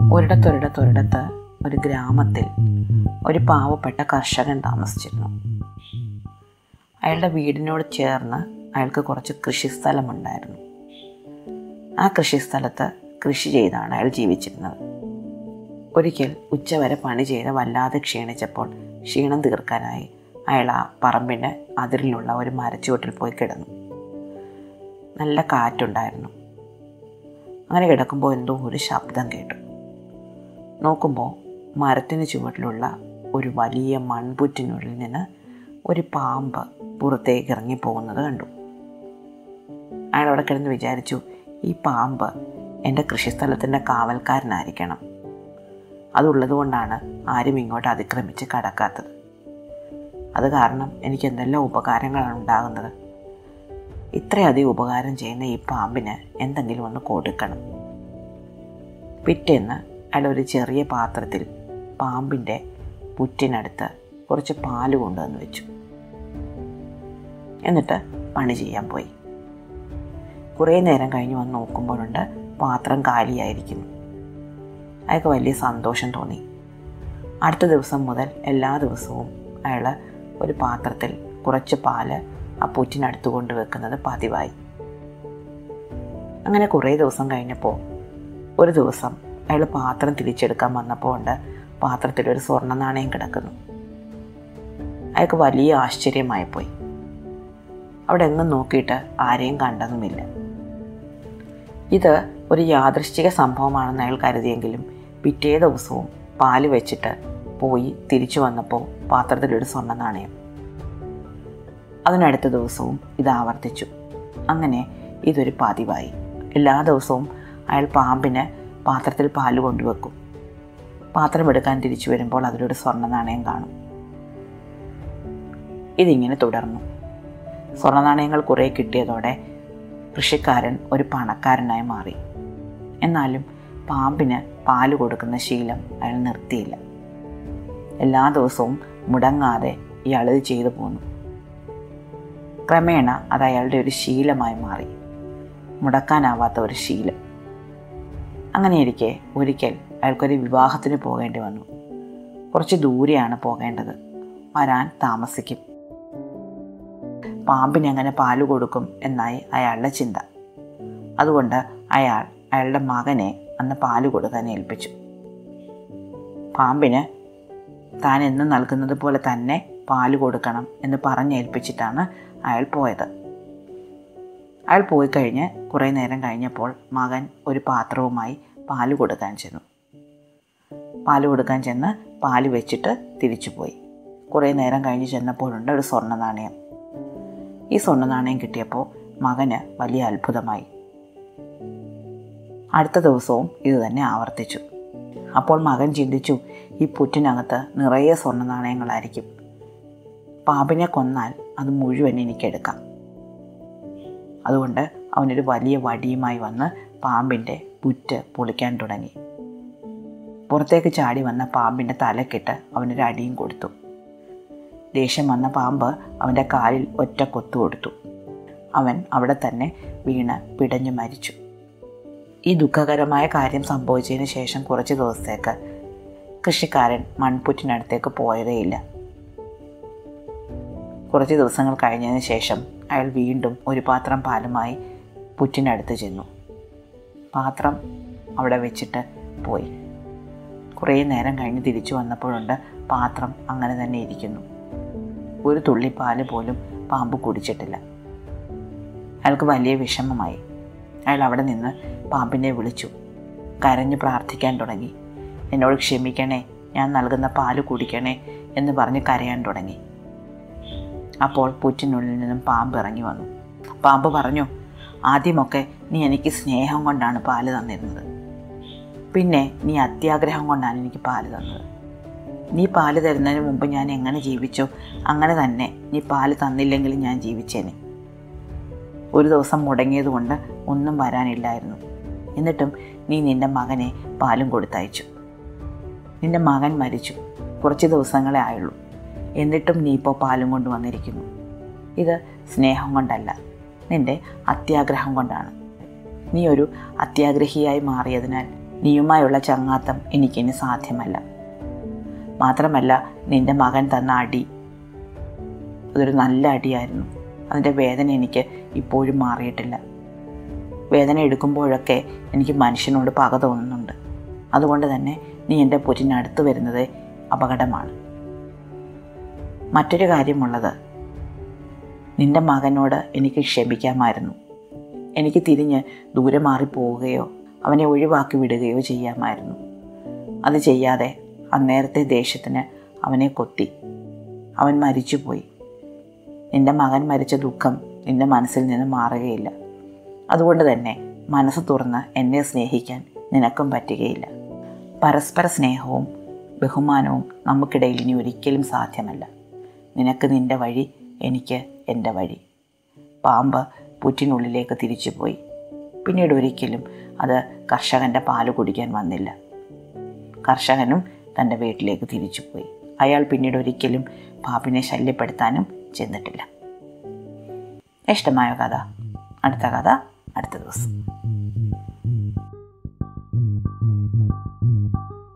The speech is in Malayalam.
ഒരിടത്തൊരിടത്തൊരിടത്ത് ഒരു ഗ്രാമത്തിൽ ഒരു പാവപ്പെട്ട കർഷകൻ താമസിച്ചിരുന്നു അയാളുടെ വീടിനോട് ചേർന്ന് അയാൾക്ക് കുറച്ച് കൃഷിസ്ഥലമുണ്ടായിരുന്നു ആ കൃഷിസ്ഥലത്ത് കൃഷി ചെയ്താണ് അയാൾ ജീവിച്ചിരുന്നത് ഒരിക്കൽ ഉച്ചവരെ പണി ചെയ്ത് വല്ലാതെ ക്ഷീണിച്ചപ്പോൾ ക്ഷീണം തീർക്കാനായി അയാൾ ആ പറമ്പിൻ്റെ അതിരിലുള്ള ഒരു മരച്ചുവട്ടിൽ പോയി കിടന്നു നല്ല കാറ്റുണ്ടായിരുന്നു അങ്ങനെ കിടക്കുമ്പോൾ എന്തോ ഒരു ശബ്ദം കേട്ടു നോക്കുമ്പോൾ മരത്തിന് ചുവട്ടിലുള്ള ഒരു വലിയ മൺപുറ്റിനുള്ളിൽ നിന്ന് ഒരു പാമ്പ് പുറത്തേക്ക് ഇറങ്ങി പോകുന്നത് കണ്ടു അയാൾ അവിടെ കിടന്ന് വിചാരിച്ചു ഈ പാമ്പ് എൻ്റെ കൃഷിസ്ഥലത്തിൻ്റെ കാവൽക്കാരനായിരിക്കണം അതുള്ളത് കൊണ്ടാണ് ആരും ഇങ്ങോട്ട് അതിക്രമിച്ച് കടക്കാത്തത് അത് കാരണം എനിക്ക് എന്തെല്ലാം ഉപകാരങ്ങളാണ് ഉണ്ടാകുന്നത് ഇത്രയധികം ഉപകാരം ചെയ്യുന്ന ഈ പാമ്പിന് എന്തെങ്കിലും ഒന്ന് കൊടുക്കണം പിറ്റേന്ന് അയാൾ ഒരു ചെറിയ പാത്രത്തിൽ പാമ്പിൻ്റെ പുറ്റിനടുത്ത് കുറച്ച് പാല് കൊണ്ടുവന്ന് വെച്ചു എന്നിട്ട് പണി ചെയ്യാൻ പോയി കുറേ നേരം കഴിഞ്ഞ് വന്ന് നോക്കുമ്പോഴുണ്ട് പാത്രം കാലിയായിരിക്കുന്നു അയാൾക്ക് വലിയ സന്തോഷം തോന്നി അടുത്ത ദിവസം മുതൽ എല്ലാ ദിവസവും അയാൾ ഒരു പാത്രത്തിൽ കുറച്ച് പാല് ആ പുറ്റിനടുത്ത് കൊണ്ട് വെക്കുന്നത് പതിവായി അങ്ങനെ കുറേ ദിവസം കഴിഞ്ഞപ്പോൾ ഒരു ദിവസം അയാൾ പാത്രം തിരിച്ചെടുക്കാൻ വന്നപ്പോൾ ഉണ്ട് പാത്രത്തിൽ ഒരു സ്വർണ്ണ നാണയം കിടക്കുന്നു അയാൾക്ക് വലിയ ആശ്ചര്യമായിപ്പോയി അവിടെ എങ്ങും നോക്കിയിട്ട് ആരെയും കണ്ടതുമില്ല ഇത് ഒരു യാദൃശ്ചിക സംഭവമാണെന്ന് അയാൾ കരുതിയെങ്കിലും പിറ്റേ ദിവസവും പാല് വെച്ചിട്ട് പോയി തിരിച്ചു വന്നപ്പോൾ പാത്രത്തിലൊരു സ്വർണ്ണ നാണയം അതിനടുത്ത ദിവസവും ഇത് ആവർത്തിച്ചു അങ്ങനെ ഇതൊരു പതിവായി എല്ലാ ദിവസവും അയാൾ പാമ്പിന് പാത്രത്തിൽ പാല് കൊണ്ടുവെക്കും പാത്രം എടുക്കാൻ തിരിച്ചു വരുമ്പോൾ അതിലൊരു സ്വർണ്ണ നാണയം കാണും ഇതിങ്ങനെ തുടർന്നു സ്വർണ്ണ നാണയങ്ങൾ കുറേ കിട്ടിയതോടെ കൃഷിക്കാരൻ ഒരു പണക്കാരനായി മാറി എന്നാലും പാമ്പിന് പാല് കൊടുക്കുന്ന ശീലം അയാൾ നിർത്തിയില്ല എല്ലാ ദിവസവും മുടങ്ങാതെ ഇയാൾ ഇത് ചെയ്തു പോന്നു ക്രമേണ അത് അയാളുടെ ഒരു ശീലമായി മാറി മുടക്കാനാവാത്ത ഒരു ശീലം അങ്ങനെയിരിക്കെ ഒരിക്കൽ അയാൾക്കൊരു വിവാഹത്തിന് പോകേണ്ടി വന്നു കുറച്ച് ദൂരെയാണ് പോകേണ്ടത് വരാൻ താമസിക്കും പാമ്പിന് എങ്ങനെ പാല് കൊടുക്കും എന്നായി അയാളുടെ ചിന്ത അതുകൊണ്ട് അയാൾ അയാളുടെ മകനെ അന്ന് പാല് കൊടുക്കാൻ ഏൽപ്പിച്ചു പാമ്പിന് താൻ എന്ന് നൽകുന്നത് പോലെ തന്നെ പാല് കൊടുക്കണം എന്ന് പറഞ്ഞേൽപ്പിച്ചിട്ടാണ് അയാൾ പോയത് അയാൾ പോയി കഴിഞ്ഞ് കുറേ നേരം കഴിഞ്ഞപ്പോൾ മകൻ ഒരു പാത്രവുമായി പാല് കൊടുക്കാൻ ചെന്നു പാല് കൊടുക്കാൻ ചെന്ന് പാല് വെച്ചിട്ട് തിരിച്ചു പോയി കുറേ നേരം കഴിഞ്ഞ് ചെന്നപ്പോഴുണ്ട് ഒരു സ്വർണ്ണ നാണയം ഈ സ്വർണ്ണ നാണയം കിട്ടിയപ്പോൾ മകന് വലിയ അത്ഭുതമായി അടുത്ത ദിവസവും ഇത് തന്നെ ആവർത്തിച്ചു അപ്പോൾ മകൻ ചിന്തിച്ചു ഈ പുറ്റിനകത്ത് നിറയെ സ്വർണ്ണ നാണയങ്ങളായിരിക്കും പാമ്പിനെ കൊന്നാൽ അത് മുഴുവൻ എനിക്കെടുക്കാം അതുകൊണ്ട് അവനൊരു വലിയ വടിയുമായി വന്ന് പാമ്പിൻ്റെ പുറ്റ് പൊളിക്കാൻ തുടങ്ങി പുറത്തേക്ക് ചാടി വന്ന പാമ്പിൻ്റെ തലക്കിട്ട് അവനൊരു അടിയും കൊടുത്തു ദേഷ്യം വന്ന പാമ്പ് അവൻ്റെ കാലിൽ ഒറ്റ കൊത്തു കൊടുത്തു അവൻ അവിടെ തന്നെ വീണ് പിടഞ്ഞു മരിച്ചു ഈ ദുഃഖകരമായ കാര്യം സംഭവിച്ചതിന് ശേഷം കുറച്ച് ദിവസത്തേക്ക് കൃഷിക്കാരൻ മൺപുറ്റിനടുത്തേക്ക് പോയതേയില്ല കുറച്ച് ദിവസങ്ങൾ കഴിഞ്ഞതിന് ശേഷം അയാൾ വീണ്ടും ഒരു പാത്രം പാലുമായി പുറ്റിനടുത്ത് ചെന്നു പാത്രം അവിടെ വെച്ചിട്ട് പോയി കുറേ നേരം കഴിഞ്ഞ് തിരിച്ചു വന്നപ്പോഴുണ്ട് പാത്രം അങ്ങനെ തന്നെ ഇരിക്കുന്നു ഒരു തുള്ളി പാല് പോലും പാമ്പ് കുടിച്ചിട്ടില്ല അയാൾക്ക് വലിയ വിഷമമായി അയാൾ അവിടെ നിന്ന് പാമ്പിനെ വിളിച്ചു കരഞ്ഞ് പ്രാർത്ഥിക്കാൻ തുടങ്ങി എന്നോട് ക്ഷമിക്കണേ ഞാൻ നൽകുന്ന പാല് കുടിക്കണേ എന്ന് പറഞ്ഞ് കരയാൻ തുടങ്ങി അപ്പോൾ പുറ്റിനുള്ളിൽ നിന്നും പാമ്പ് ഇറങ്ങി വന്നു പാമ്പ് പറഞ്ഞു ആദ്യമൊക്കെ നീ എനിക്ക് സ്നേഹം കൊണ്ടാണ് പാല് തന്നിരുന്നത് പിന്നെ നീ അത്യാഗ്രഹം കൊണ്ടാണ് എനിക്ക് പാല് തന്നത് നീ പാല് തരുന്നതിന് മുമ്പ് ഞാൻ എങ്ങനെ ജീവിച്ചോ അങ്ങനെ തന്നെ നീ പാല് തന്നില്ലെങ്കിൽ ഞാൻ ജീവിച്ചേനെ ഒരു ദിവസം മുടങ്ങിയതുകൊണ്ട് ഒന്നും വരാനില്ലായിരുന്നു എന്നിട്ടും നീ നിന്റെ മകനെ പാലും കൊടുത്തയച്ചു നിന്റെ മകൻ മരിച്ചു കുറച്ച് ദിവസങ്ങളെ ആയുള്ളൂ എന്നിട്ടും നീ ഇപ്പോൾ പാലും കൊണ്ട് വന്നിരിക്കുന്നു ഇത് സ്നേഹം കൊണ്ടല്ല നിന്റെ അത്യാഗ്രഹം കൊണ്ടാണ് നീ ഒരു അത്യാഗ്രഹിയായി മാറിയതിനാൽ നീയുമായുള്ള ചങ്ങാത്തം എനിക്കിനി സാധ്യമല്ല മാത്രമല്ല നിന്റെ മകൻ തന്ന അടി അതൊരു നല്ല അടിയായിരുന്നു അതിൻ്റെ വേദന എനിക്ക് ഇപ്പോഴും മാറിയിട്ടില്ല വേദന എടുക്കുമ്പോഴൊക്കെ എനിക്ക് മനുഷ്യനോട് പക തോന്നുന്നുണ്ട് അതുകൊണ്ട് തന്നെ നീ എൻ്റെ പുറ്റിനടുത്ത് വരുന്നത് അപകടമാണ് മറ്റൊരു കാര്യമുള്ളത് നിന്റെ മകനോട് എനിക്ക് ക്ഷമിക്കാമായിരുന്നു എനിക്ക് തിരിഞ്ഞ് ദൂരെ മാറിപ്പോവുകയോ അവനെ ഒഴിവാക്കി വിടുകയോ ചെയ്യാമായിരുന്നു അത് ചെയ്യാതെ അന്നേരത്തെ ദേഷ്യത്തിന് അവനെ കൊത്തി അവൻ മരിച്ചുപോയി നിന്റെ മകൻ മരിച്ച ദുഃഖം നിന്റെ മനസ്സിൽ നിന്ന് മാറുകയില്ല അതുകൊണ്ട് തന്നെ മനസ്സ് തുറന്ന് എന്നെ സ്നേഹിക്കാൻ നിനക്കും പറ്റുകയില്ല പരസ്പര സ്നേഹവും ബഹുമാനവും നമുക്കിടയിൽ ഇനി ഒരിക്കലും സാധ്യമല്ല നിനക്ക് നിന്റെ വഴി എനിക്ക് എൻ്റെ വഴി പാമ്പ് പുറ്റിനുള്ളിലേക്ക് തിരിച്ചുപോയി പിന്നീട് ഒരിക്കലും അത് കർഷകൻ്റെ പാല് കുടിക്കാൻ വന്നില്ല കർഷകനും തൻ്റെ വീട്ടിലേക്ക് തിരിച്ചുപോയി അയാൾ പിന്നീട് ഒരിക്കലും പാമ്പിനെ ശല്യപ്പെടുത്താനും ചെന്നിട്ടില്ല ഇഷ്ടമായ കഥ അടുത്ത കഥ അടുത്ത ദിവസം